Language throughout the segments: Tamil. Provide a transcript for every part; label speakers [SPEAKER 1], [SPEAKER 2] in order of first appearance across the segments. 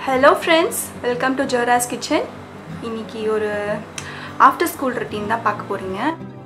[SPEAKER 1] Hello friends welcome to Jora's kitchen இன்னைக்கு ஒரு ஆஃப்டர் ஸ்கூல் ரொட்டீன் தான் பார்க்க போகிறீங்க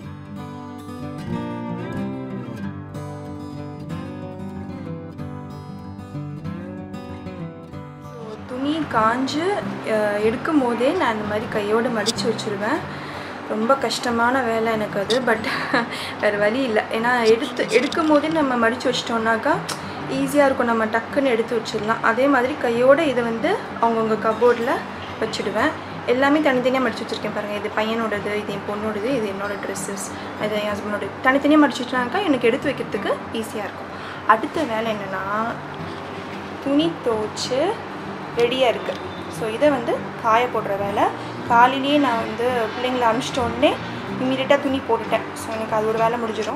[SPEAKER 1] துணி காஞ்சு அஹ், எடுக்கும் போதே நான் இந்த மாதிரி கையோடு மடித்து வச்சுருவேன் ரொம்ப கஷ்டமான வேலை எனக்கு அது பட் வேறு வழி இல்லை ஏன்னா எடுத்து எடுக்கும் போதே நம்ம மடித்து வச்சிட்டோம்னாக்கா ஈஸியாக இருக்கும் நம்ம டக்குன்னு எடுத்து வச்சிடலாம் அதே மாதிரி கையோடு இதை வந்து அவங்கவுங்க கபோர்டில் வச்சுடுவேன் எல்லாமே தனித்தனியாக மடித்து வச்சுருக்கேன் பாருங்கள் இது பையனோடது இது என் பொண்ணோடது இது என்னோட ட்ரெஸ்ஸஸ் இது என் ஹஸ்பண்டோட தனித்தனியாக மடிச்சு வச்சுனாக்கா எனக்கு எடுத்து வைக்கிறதுக்கு ஈஸியாக இருக்கும் அடுத்த வேலை என்னென்னா துணி துவைச்சு ரெடியாக இருக்குது ஸோ இதை வந்து காய போடுற வேலை காலையிலேயே நான் வந்து பிள்ளைங்களை அனுப்பிச்சிட்ட உடனே இமீடியட்டாக துணி போட்டுட்டேன் ஸோ எனக்கு அது ஒரு வேலை முடிஞ்சிடும்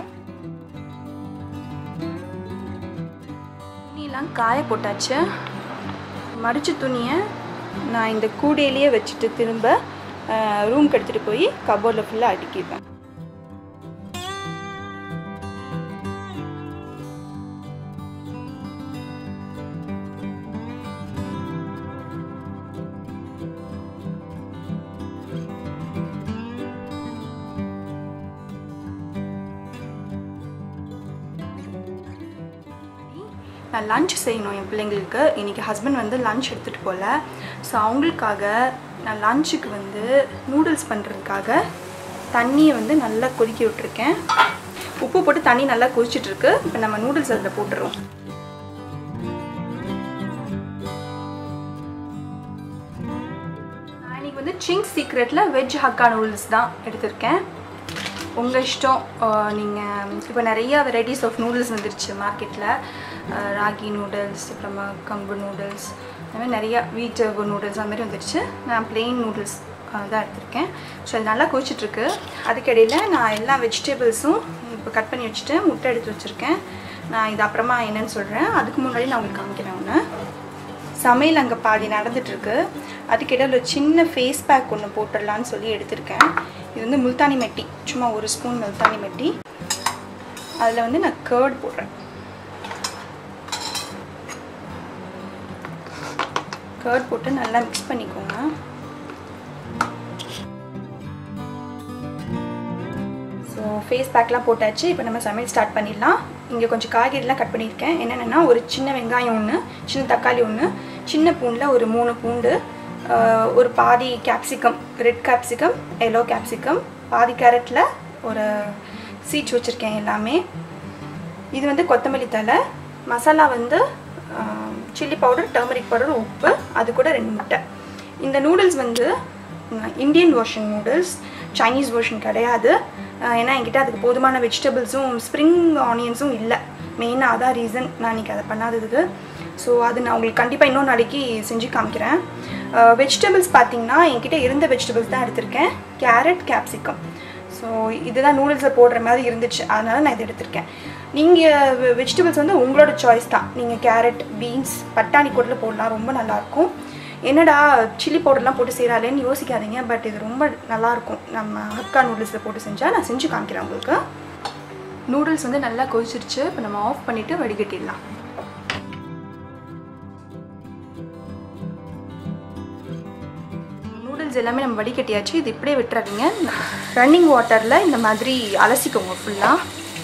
[SPEAKER 1] துணியெல்லாம் காய போட்டாச்சு மடித்த துணியை நான் இந்த கூடையிலேயே வச்சுட்டு திரும்ப ரூம்க்கு எடுத்துகிட்டு போய் கபோர்டில் ஃபுல்லாக அடுக்கிடுவேன் நான் லஞ்ச் செய்யணும் என் பிள்ளைங்களுக்கு இன்றைக்கி ஹஸ்பண்ட் வந்து லஞ்ச் எடுத்துகிட்டு போகல ஸோ அவங்களுக்காக நான் லஞ்சுக்கு வந்து நூடுல்ஸ் பண்ணுறதுக்காக தண்ணியை வந்து நல்லா கொதிக்க விட்டுருக்கேன் உப்பு போட்டு தண்ணி நல்லா கொதிச்சிட்ருக்கு இப்போ நம்ம நூடுல்ஸ் அதில் போட்டுருவோம் நான் இன்னைக்கு வந்து சிங்ஸ் சீக்ரெட்டில் வெஜ் ஹக்கா நூடுல்ஸ் தான் எடுத்திருக்கேன் உங்கள் இஷ்டம் நீங்கள் இப்போ நிறைய வெரைட்டிஸ் ஆஃப் நூடுல்ஸ் வந்துருச்சு மார்க்கெட்டில் ராகி நூடுல்ஸ் அப்புறமா கம்பு நூடுல்ஸ் அந்த மாதிரி நிறையா வீட் நூடுல்ஸ் அந்த மாதிரி வந்துருச்சு நான் பிளெயின் நூடுல்ஸ் தான் எடுத்திருக்கேன் ஸோ அது நல்லா கொதிச்சிட்ருக்கு அதுக்கிடையில் நான் எல்லா வெஜிடபிள்ஸும் இப்போ கட் பண்ணி வச்சுட்டு முட்டை எடுத்து வச்சுருக்கேன் நான் இது அப்புறமா என்னன்னு சொல்கிறேன் அதுக்கு முன்னாடி நான் உங்களுக்கு காமிக்கிறேன் ஒன்று சமையல் அங்கே பாதி நடந்துட்டுருக்கு அதுக்கிடையில் ஒரு சின்ன ஃபேஸ் பேக் ஒன்று போட்டுடலான்னு சொல்லி எடுத்திருக்கேன் இது வந்து முல்தானி மெட்டி சும்மா ஒரு ஸ்பூன் முல்தானி மெட்டி அதில் வந்து நான் கேர்ட் போடுறேன் கேர்ட் போட்டு நல்லா மிக்ஸ் பண்ணிக்கோங்க ஸோ ஃபேஸ் பேக்லாம் போட்டாச்சு இப்போ நம்ம சமையல் ஸ்டார்ட் பண்ணிடலாம் இங்கே கொஞ்சம் காய்கறிலாம் கட் பண்ணியிருக்கேன் என்னென்னா ஒரு சின்ன வெங்காயம் ஒன்று சின்ன தக்காளி ஒன்று சின்ன பூண்டில் ஒரு மூணு பூண்டு ஆஹ் ஒரு பாதி capsicum red capsicum yellow capsicum பாதி கேரட்டில் ஒரு சீட்ஸ் வச்சுருக்கேன் எல்லாமே இது வந்து கொத்தமல்லி தலை மசாலா வந்து சில்லி பவுடர் டர்மரிக் பவுடர் உப்பு அது கூட ரெண்டு முட்டை இந்த நூடுல்ஸ் வந்து Indian version noodles Chinese version கிடையாது அஹ் ஏன்னா என்கிட்ட அதுக்கு போதுமான வெஜிடபிள்ஸும் ஸ்ப்ரிங் ஆனியன்ஸும் இல்லை மெயினாக அதான் ரீசன் நான் இன்றைக்கி அதை பண்ணாததுக்கு ஸோ அது நான் உங்களுக்கு கண்டிப்பாக இன்னொரு நாளைக்கு செஞ்சு காமிக்கிறேன் வெஜிடபிள்ஸ் பார்த்தீங்கன்னா என்கிட்ட இருந்த வெஜிடபிள்ஸ் தான் எடுத்திருக்கேன் கேரட் கேப்சிகம் ஸோ இதுதான் நூடுல்ஸில் போடுற மாதிரி இருந்துச்சு அதனால நான் இதை எடுத்திருக்கேன் நீங்கள் வெஜிடபிள்ஸ் வந்து உங்களோட சாய்ஸ் தான் நீங்கள் கேரட் பீன்ஸ் பட்டாணி கூட போடலாம் ரொம்ப நல்லாயிருக்கும் என்னடா சில்லி பவுடர்லாம் போட்டு செய்கிறாளேன்னு யோசிக்காதீங்க பட் இது ரொம்ப நல்லாயிருக்கும் நம்ம ஹக்கா நூடுல்ஸில் போட்டு செஞ்சால் நான் செஞ்சு காமிக்கிறேன் உங்களுக்கு நூடுல்ஸ் வந்து நல்லா கொதிச்சிருச்சு இப்போ நம்ம ஆஃப் பண்ணிவிட்டு வடிகட்டிடலாம் நூடுல்ஸ் எல்லாமே நம்ம வடிகட்டியாச்சு இது இப்படியே விட்டுறாதீங்க ரன்னிங் வாட்டரில் இந்த மாதிரி அலசிக்கோங்க ஃபுல்லாக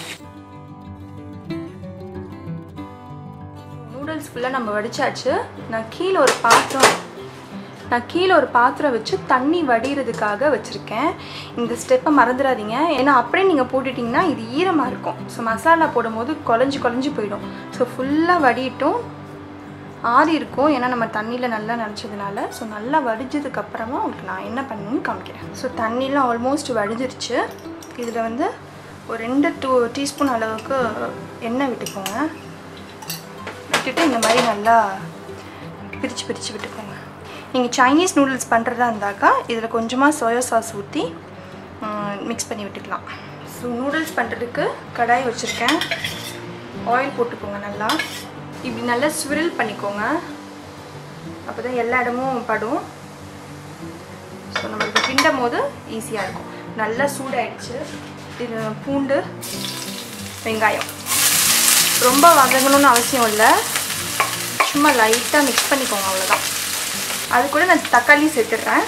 [SPEAKER 1] நூடுல்ஸ் ஃபுல்லாக நம்ம வடிச்சாச்சு நான் கீழே ஒரு பாத்திரம் நான் கீழே ஒரு பாத்திரம் வச்சு தண்ணி வடிகிறதுக்காக வச்சுருக்கேன் இந்த ஸ்டெப்பை மறந்துடாதீங்க ஏன்னா அப்படியே நீங்கள் போட்டுட்டிங்கன்னா இது ஈரமாக இருக்கும் ஸோ மசாலா போடும்போது குழஞ்சி குழஞ்சி போயிடும் ஸோ ஃபுல்லாக வடிட்டும் ஆறி இருக்கும் ஏன்னா நம்ம தண்ணியில் நல்லா நினச்சதுனால ஸோ நல்லா வடிஞ்சதுக்கப்புறமா உங்களுக்கு நான் என்ன பண்ணணும்னு காமிக்கிறேன் ஸோ தண்ணிலாம் ஆல்மோஸ்ட் வடிஞ்சிருச்சு இதில் வந்து ஒரு ரெண்டு டூ டீஸ்பூன் அளவுக்கு எண்ணெய் விட்டுக்கோங்க விட்டுட்டு இந்த மாதிரி நல்லா பிரித்து பிரித்து விட்டுக்கோங்க நீங்கள் சைனீஸ் நூடுல்ஸ் பண்ணுறதா இருந்தாக்கா இதில் கொஞ்சமாக சோயா சாஸ் ஊற்றி மிக்ஸ் பண்ணி விட்டுக்கலாம் ஸோ நூடுல்ஸ் பண்ணுறதுக்கு கடாய் வச்சுருக்கேன் ஆயில் போட்டுக்கோங்க நல்லா இப்படி நல்லா ஸ்விரில் பண்ணிக்கோங்க அப்போ தான் எல்லா இடமும் படும் ஸோ நம்மளுக்கு கிண்டும் போது ஈஸியாக இருக்கும் நல்லா சூடாயிடுச்சு இது பூண்டு வெங்காயம் ரொம்ப வதங்கணும்னு அவசியம் இல்லை சும்மா லைட்டாக மிக்ஸ் பண்ணிக்கோங்க அவ்வளோதான் அது கூட நான் தக்காளி சேர்த்துடுறேன்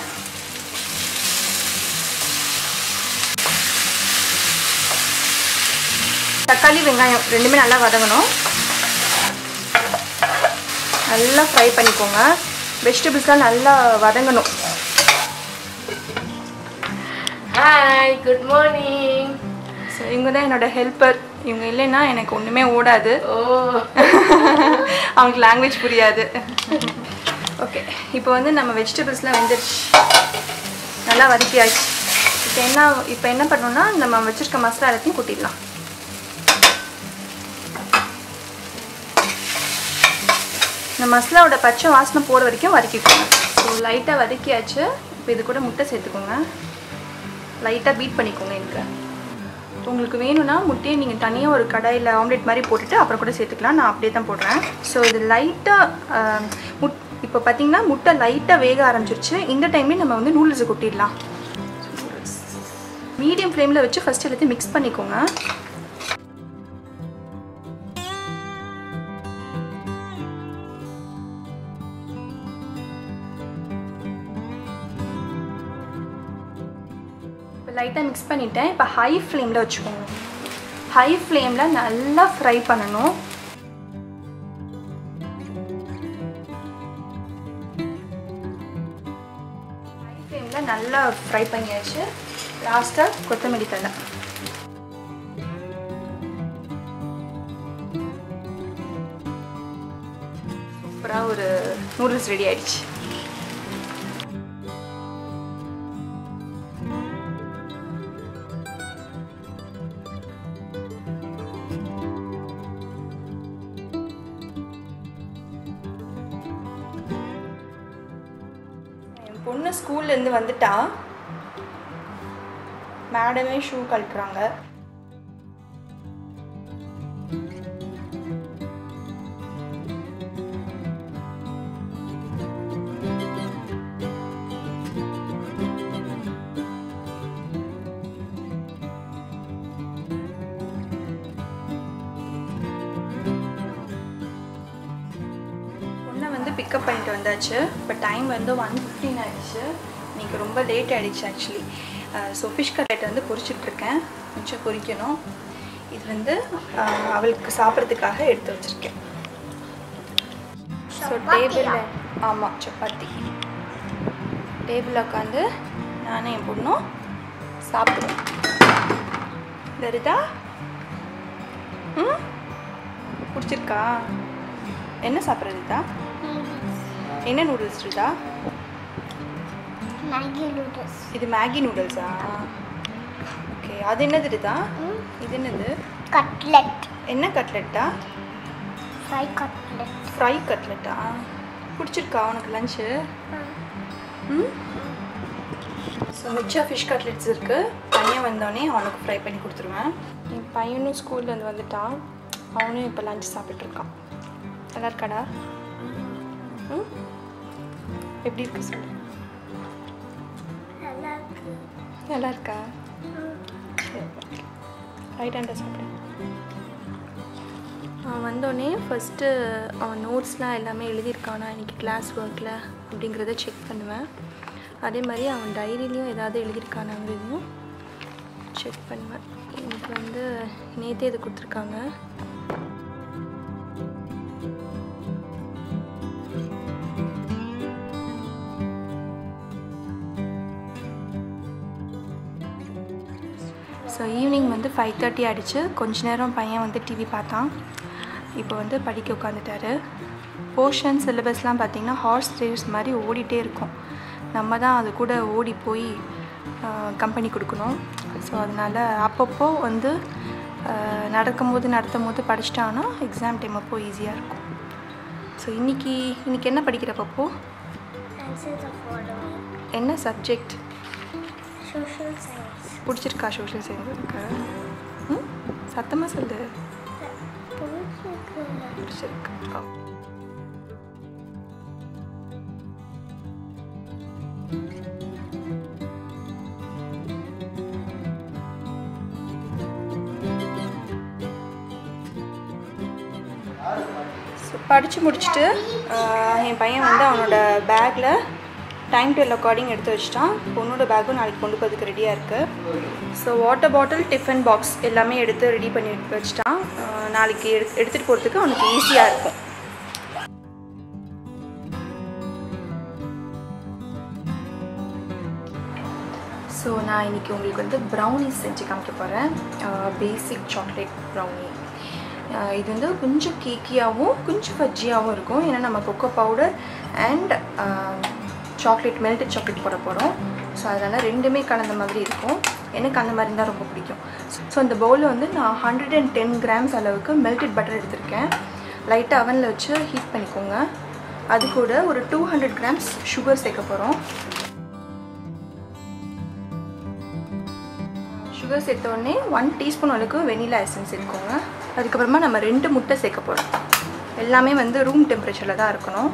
[SPEAKER 1] தக்காளி வெங்காயம் ரெண்டுமே நல்லா வதங்கணும் நல்லா ஃப்ரை பண்ணிக்கோங்க வெஜிடபிள்ஸ்லாம் நல்லா வதங்கணும்
[SPEAKER 2] ஹாய் குட் மார்னிங்
[SPEAKER 1] ஸோ இவங்க தான் என்னோட ஹெல்ப்பர் இவங்க இல்லைன்னா எனக்கு ஒன்றுமே ஓடாது
[SPEAKER 2] ஓ
[SPEAKER 1] அவங்களுக்கு லாங்குவேஜ் புரியாது ஓகே இப்போ வந்து நம்ம வெஜிடபிள்ஸ்லாம் வெந்துருச்சு நல்லா வதக்கியாச்சு இப்போ என்ன இப்போ என்ன பண்ணணும்னா நம்ம வச்சிருக்க மசாலா எல்லாத்தையும் கொட்டிடலாம் இந்த மசாலாவோட பச்சை வாசனை போகிற வரைக்கும் வதக்கிக்கோங்க ஸோ லைட்டாக வதக்கியாச்சு இப்போ இது கூட முட்டை சேர்த்துக்கோங்க லைட்டாக பீட் பண்ணிக்கோங்க எனக்கு உங்களுக்கு வேணும்னா முட்டையை நீங்கள் தனியாக ஒரு கடாயில் ஆம்லெட் மாதிரி போட்டுட்டு அப்புறம் கூட சேர்த்துக்கலாம் நான் அப்படியே தான் போடுறேன் ஸோ இது லைட்டாக முட் இப்போ பார்த்தீங்கன்னா முட்டை லைட்டாக வேக ஆரம்பிச்சிருச்சு இந்த டைம்லேயே நம்ம வந்து நூடுல்ஸை கொட்டிடலாம் மீடியம் ஃப்ளேமில் வச்சு ஃபஸ்ட் எல்லாத்தையும் மிக்ஸ் பண்ணிக்கோங்க இப்போ லைட்டாக மிக்ஸ் பண்ணிட்டேன் இப்போ ஹை ஃப்ளேமில் வச்சுக்கோங்க ஹை ஃப்ளேமில் நல்லா ஃப்ரை பண்ணணும் ஹை ஃப்ளேமில் நல்லா ஃப்ரை பண்ணியாச்சு லாஸ்ட்டாக கொத்தமல்லி தழை சூப்பராக ஒரு நூடுல்ஸ் ரெடி ஆயிடுச்சு என் பொண்ணு ஸ்கூல்லேருந்து வந்துட்டா மேடமே ஷூ கழட்டுறாங்க பொண்ணை வந்து பிக்கப் பண்ணிட்டு வந்தாச்சு இப்போ டைம் வந்து ஒன் ஃபிஃப்டீன் ஆயிடுச்சு இன்னைக்கு ரொம்ப லேட் ஆயிடுச்சு ஆக்சுவலி ஸோ ஃபிஷ் கட்லெட் வந்து பொரிச்சிட்ருக்கேன் மிச்சம் பொரிக்கணும் இது வந்து அஹ், அவளுக்கு சாப்பிட்றதுக்காக எடுத்து வச்சுருக்கேன் ஸோ டேபிளில் ஆமாம் சப்பாத்தி டேபிளில் உட்காந்து நானும் என் பொண்ணும் சாப்பிடுவோம் வருதா ம் பிடிச்சிருக்கா என்ன சாப்பிட்றதுதா என்ன நூடுல்ஸ் இருக்குதா
[SPEAKER 2] மேகி நூடுல்ஸ்
[SPEAKER 1] இது மேகி நூடுல்ஸா ஓகே அது என்னது இருக்குதா இது என்னது
[SPEAKER 2] கட்லெட்
[SPEAKER 1] என்ன கட்லெட்டா
[SPEAKER 2] ஃப்ரை கட்லெட்
[SPEAKER 1] ஃப்ரை கட்லெட்டா பிடிச்சிருக்கா உனக்கு லஞ்சு ம் ஸோ மிச்சம் ஃபிஷ் கட்லெட்ஸ் இருக்குது பையன் வந்தோடனே அவனுக்கு ஃப்ரை பண்ணி கொடுத்துருவேன் என் பையனும் ஸ்கூல்லேருந்து வந்துட்டான் அவனும் இப்போ லஞ்ச் சாப்பிட்டுருக்கான் நல்லா இருக்காடா ம் எப்படி இருக்கு சொல்லு
[SPEAKER 2] நல்லா இருக்கு
[SPEAKER 1] நல்லா இருக்கா ரைட் ஹேண்டை சாப்பிடு அவன் வந்தோடனே ஃபஸ்ட்டு அவன் நோட்ஸ்லாம் எல்லாமே எழுதியிருக்கானா இன்னைக்கு கிளாஸ் ஒர்க்கில் அப்படிங்கிறத செக் பண்ணுவேன் அதே மாதிரி அவன் டைரிலையும் ஏதாவது எழுதியிருக்கானாங்கிறதையும் செக் பண்ணுவேன் எனக்கு வந்து நேற்றே இது கொடுத்துருக்காங்க ஸோ ஈவினிங் வந்து ஃபைவ் தேர்ட்டி ஆகிடுச்சு கொஞ்ச நேரம் பையன் வந்து டிவி பார்த்தான் இப்போ வந்து படிக்க உட்காந்துட்டாரு போர்ஷன் சிலபஸ்லாம் பார்த்திங்கன்னா ஹார்ஸ் ரேஸ் மாதிரி ஓடிட்டே இருக்கும் நம்ம தான் அது கூட ஓடி போய் கம்பெனி கொடுக்கணும் ஸோ அதனால் அப்பப்போ வந்து ஆஹ், நடக்கும்போது நடத்தும் போது படிச்சிட்டாங்கன்னா எக்ஸாம் டைம் அப்போ ஈஸியாக இருக்கும் ஸோ இன்னைக்கு இன்னைக்கு என்ன படிக்கிற பப்போ
[SPEAKER 2] Answer the following.
[SPEAKER 1] என்ன சப்ஜெக்ட்
[SPEAKER 2] Social science.
[SPEAKER 1] பிடிச்சிருக்கா சோஷியல் சயின்ஸ் இருக்கு ம் சத்தமாக சொல்லு பிடிச்சிருக்கு ஓ. ஸோ படித்து முடிச்சுட்டு ஆஹ், என் பையன் வந்து அவனோட பேக்கில் டைம் டேபிள் அக்கார்டிங் எடுத்து வச்சிட்டான் பொண்ணோட பேக்கும் நாளைக்கு கொண்டு போகிறதுக்கு ரெடியாக இருக்குது so water bottle tiffin box எல்லாமே எடுத்து ரெடி பண்ணி வச்சிட்டான் ஆஹ், நாளைக்கு எடு எடுத்துகிட்டு போகிறதுக்கு அவனுக்கு ஈஸியாக இருக்கும் ஸோ நான் இன்றைக்கி உங்களுக்கு வந்து ப்ரௌனிஸ் செஞ்சு காமிக்க போகிறேன் பேசிக் சாக்லேட் ப்ரௌனி இது வந்து கொஞ்சம் கேக்கியாகவும் கொஞ்சம் ஃபஜ்ஜியாகவும் இருக்கும் ஏன்னா நம்ம cocoa powder and chocolate melted chocolate போட போகிறோம் ஸோ அதனால் ரெண்டுமே கலந்த மாதிரி இருக்கும் எனக்கு அந்த மாதிரி தான் ரொம்ப பிடிக்கும் ஸோ இந்த பவுலில் வந்து நான் ஹண்ட்ரட் அண்ட் டென் கிராம்ஸ் அளவுக்கு மெல்டட் பட்டர் எடுத்திருக்கேன் லைட்டாக அவனில் வச்சு ஹீட் பண்ணிக்கோங்க அது கூட ஒரு டூ ஹண்ட்ரட் கிராம்ஸ் சுகர் சேர்க்க போகிறோம் சுகர் சேர்த்த உடனே ஒன் டீஸ்பூன் அளவுக்கு வெனிலா எசன்ஸ் சேர்த்துக்கோங்க அதுக்கப்புறமா நம்ம ரெண்டு முட்டை சேர்க்க போகிறோம் எல்லாமே வந்து ரூம் டெம்பரேச்சரில் தான் இருக்கணும்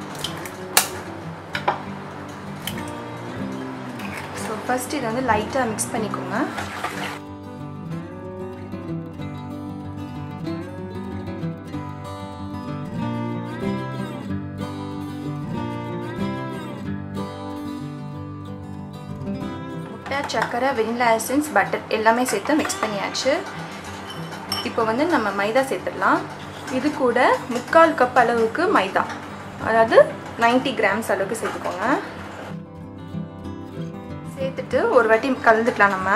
[SPEAKER 1] ஸோ ஃபஸ்ட் இதை வந்து லைட்டாக மிக்ஸ் பண்ணிக்கோங்க முட்டை சர்க்கரை வெனிலா எசன்ஸ் பட்டர் எல்லாமே சேர்த்து மிக்ஸ் பண்ணியாச்சு இப்போ வந்து நம்ம மைதா சேர்த்துடலாம் இது கூட முக்கால் கப் அளவுக்கு மைதா அதாவது 90 கிராம்ஸ் அளவுக்கு சேர்த்துக்கோங்க சேர்த்துட்டு ஒரு வாட்டி கலந்துக்கலாம் நம்ம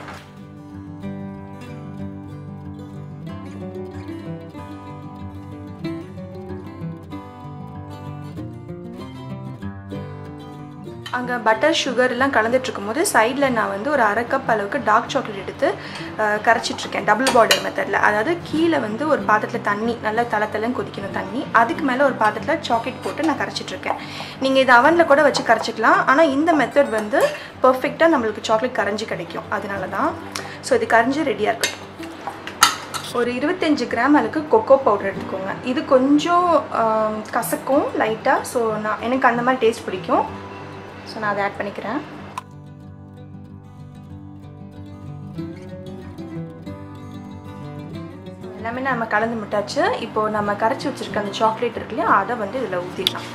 [SPEAKER 1] அங்கே பட்டர் சுகர் எல்லாம் கலந்துட்டு இருக்கும்போது சைடில் நான் வந்து ஒரு அரை கப் அளவுக்கு டார்க் சாக்லேட் எடுத்து அஹ், கரைச்சிட்ருக்கேன் டபுள் பார்டர் மெத்தடில் அதாவது கீழே வந்து ஒரு பாத்திரத்தில் தண்ணி நல்லா தலை தலைன்னு கொதிக்கணும் தண்ணி அதுக்கு மேலே ஒரு பாத்திரத்தில் சாக்லேட் போட்டு நான் கரைச்சிட்ருக்கேன் நீங்கள் இது அவனில் கூட வச்சு கரைச்சிக்கலாம் ஆனால் இந்த மெத்தட் வந்து பர்ஃபெக்டாக நம்மளுக்கு சாக்லேட் கரைஞ்சி கிடைக்கும் அதனால தான் ஸோ இது கரைஞ்சி ரெடியாக இருக்கட்டும் ஒரு இருபத்தஞ்சு கிராம் அளவுக்கு கொக்கோ பவுடர் எடுத்துக்கோங்க இது கொஞ்சம் ஆம், கசக்கும் லைட்டாக ஸோ நான் எனக்கு அந்த மாதிரி டேஸ்ட் பிடிக்கும் ஸோ நான் அதை ஆட் பண்ணிக்கிறேன் எல்லாமே நம்ம கலந்து விட்டாச்சு இப்போ நம்ம கரைச்சி வச்சிருக்க அந்த சாக்லேட் இருக்கு இல்லையா அதை வந்து இதில் ஊற்றிடலாம்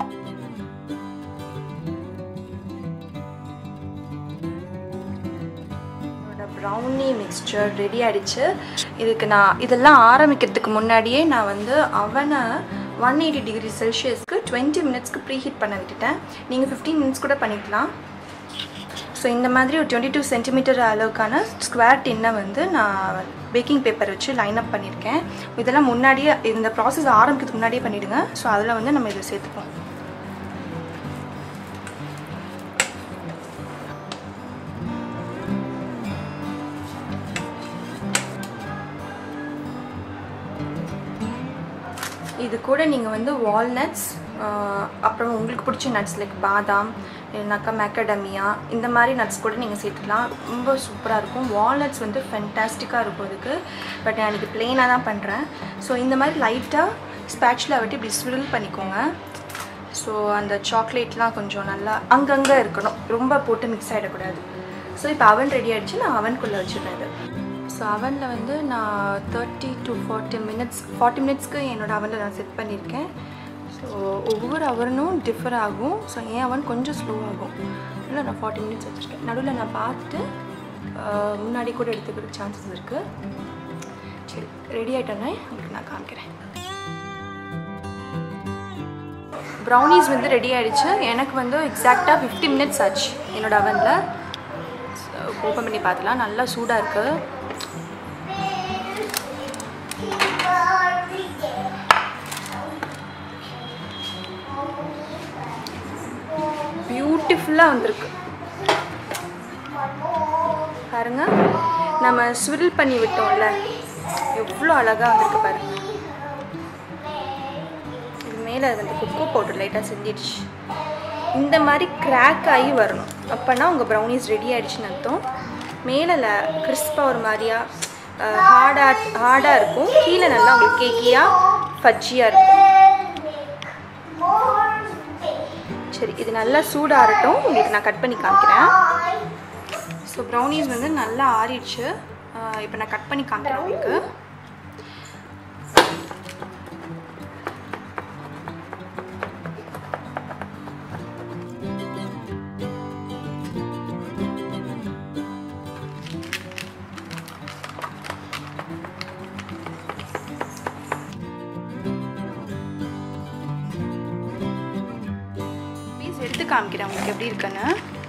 [SPEAKER 1] ப்ரௌனி மிக்ஸ்சர் ரெடி ஆயிடுச்சு இதுக்கு நான் இதெல்லாம் ஆரம்பிக்கிறதுக்கு முன்னாடியே நான் வந்து அவனை ஒன் எயிட்டி டிகிரி செல்சியஸ்க்கு டுவெண்ட்டி மினிட்ஸ்க்கு ப்ரீ ஹீட் பண்ண விட்டுட்டேன் நீங்கள் ஃபிஃப்டீன் மினிட்ஸ் கூட பண்ணிக்கலாம் ஸோ இந்த மாதிரி ஒரு டுவெண்ட்டி டூ சென்டிமீட்டர் அளவுக்கான ஸ்கொயர் டின்னை வந்து நான் பேக்கிங் பேப்பர் வச்சு லைன் அப் பண்ணியிருக்கேன் இதெல்லாம் முன்னாடியே இந்த ப்ராசஸ் ஆரம்பிக்கிறதுக்கு முன்னாடியே பண்ணிவிடுங்க ஸோ அதில் வந்து நம்ம இதை சேர்த்துப்போம் இது கூட நீங்கள் வந்து வால்நட்ஸ் அப்புறம் உங்களுக்கு பிடிச்ச நட்ஸ் லைக் பாதாம் இல்லைனாக்கா மேக்கடமியா இந்த மாதிரி நட்ஸ் கூட நீங்கள் சேர்த்துக்கலாம் ரொம்ப சூப்பராக இருக்கும் வால்நட்ஸ் வந்து ஃபென்டாஸ்டிக்காக இருக்கும் இதுக்கு பட் நான் இன்றைக்கி ப்ளெயினாக தான் பண்ணுறேன் ஸோ இந்த மாதிரி லைட்டாக ஸ்பேட்சில் விட்டு இப்படி ஸ்விரில் பண்ணிக்கோங்க ஸோ அந்த சாக்லேட்லாம் கொஞ்சம் நல்லா அங்கங்கே இருக்கணும் ரொம்ப போட்டு மிக்ஸ் ஆகிடக்கூடாது ஸோ இப்போ அவன் ரெடி ஆகிடுச்சு நான் அவனுக்குள்ளே வச்சுருந்தேன் இது ஸோ அவனில் வந்து நான் thirty to forty minutes forty மினிட்ஸ்க்கு என்னோடய அவனில் நான் செட் பண்ணியிருக்கேன் ஸோ ஒவ்வொரு அவனும் டிஃபர் ஆகும் ஸோ என் அவன் கொஞ்சம் ஸ்லோ ஆகும் இல்லை நான் ஃபார்ட்டி மினிட்ஸ் வச்சுருக்கேன் நடுவில் நான் பார்த்துட்டு ஆஹ், முன்னாடி கூட எடுத்துக்கிறதுக்கு சான்சஸ் இருக்குது சரி ரெடி ஆகிட்டோன்னே உங்களுக்கு நான் காமிக்கிறேன் ப்ரௌனிஸ் வந்து ரெடி ஆயிடுச்சு எனக்கு வந்து எக்ஸாக்டாக ஃபிஃப்டி மினிட்ஸ் ஆச்சு என்னோட அவனில் ஓப்பன் பண்ணி பார்த்துலாம் நல்லா சூடாக இருக்குது பியூட்டிஃபுல்லாக வந்திருக்கு பாருங்க நம்ம ஸ்விரில் பண்ணி விட்டோம்ல எவ்வளோ அழகாக வந்திருக்கு பாருங்க இது மேலே வந்து கொக்கோ பவுடர் லைட்டாக செஞ்சிடுச்சு இந்த மாதிரி கிராக் ஆகி வரணும் அப்போனா உங்கள் ப்ரௌனிஸ் ரெடி ஆயிடுச்சுன்னு அர்த்தம் மேலே கிறிஸ்பாக ஒரு மாதிரியா ஹார்டாக ஹார்டாக இருக்கும் கீழே நல்லா உங்களுக்கு கேக்கியாக ஃபஜ்ஜியாக இருக்கும் சரி இது நல்லா சூடாகட்டும் உங்களுக்கு நான் கட் பண்ணி காமிக்கிறேன் ஸோ ப்ரௌனிஸ் வந்து நல்லா ஆறிடுச்சு இப்போ நான் கட் பண்ணி காமிக்கிறேன் உங்களுக்கு எடுத்து காமிக்கிறேன் உங்களுக்கு எப்படி இருக்குன்னு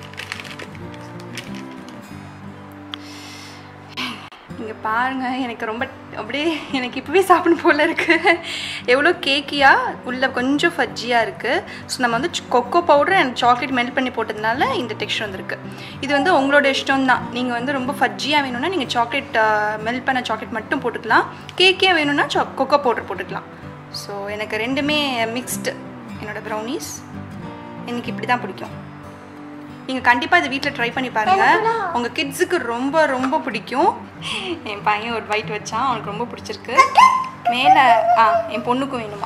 [SPEAKER 1] இங்கே பாருங்க எனக்கு ரொம்ப அப்படியே எனக்கு இப்போவே சாப்பிடணும் போல இருக்குது எவ்வளோ கேக்கியாக உள்ள கொஞ்சம் ஃபஜ்ஜியாக இருக்குது ஸோ நம்ம வந்து cocoa powder and chocolate melt பண்ணி போட்டதுனால இந்த டெக்ஸ்டர் வந்திருக்கு இது வந்து உங்களோட இஷ்டம் தான் நீங்கள் வந்து ரொம்ப ஃபஜ்ஜியாக வேணும்னா நீங்கள் சாக்லேட் மெல்ட் பண்ண சாக்லேட் மட்டும் போட்டுக்கலாம் கேக்கியாக வேணும்னா சா கொக்கோ பவுடர் போட்டுக்கலாம் ஸோ எனக்கு ரெண்டுமே மிக்ஸ்டு என்னோடய ப்ரௌனிஸ் எனக்கு இப்படி தான் பிடிக்கும் நீங்கள் கண்டிப்பாக இதை வீட்டில் ட்ரை பண்ணி பாருங்கள் உங்கள் கிட்ஸுக்கு ரொம்ப ரொம்ப பிடிக்கும் என் பையன் ஒரு பைட் வச்சான் அவனுக்கு ரொம்ப பிடிச்சிருக்கு மேலே ஆ என் பொண்ணுக்கும் வேணுமா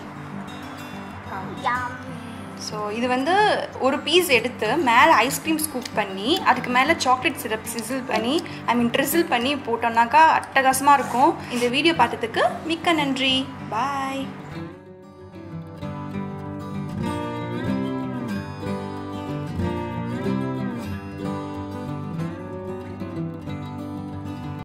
[SPEAKER 2] Yum.
[SPEAKER 1] ஸோ இது வந்து ஒரு பீஸ் எடுத்து மேலே ஐஸ்கிரீம் ஸ்கூப் பண்ணி அதுக்கு மேலே சாக்லேட் சிரப் சிசில் பண்ணி ஐ மீன் ட்ரிசில் பண்ணி போட்டோம்னாக்கா அட்டகாசமாக இருக்கும் இந்த வீடியோ பார்த்ததுக்கு மிக்க நன்றி பாய்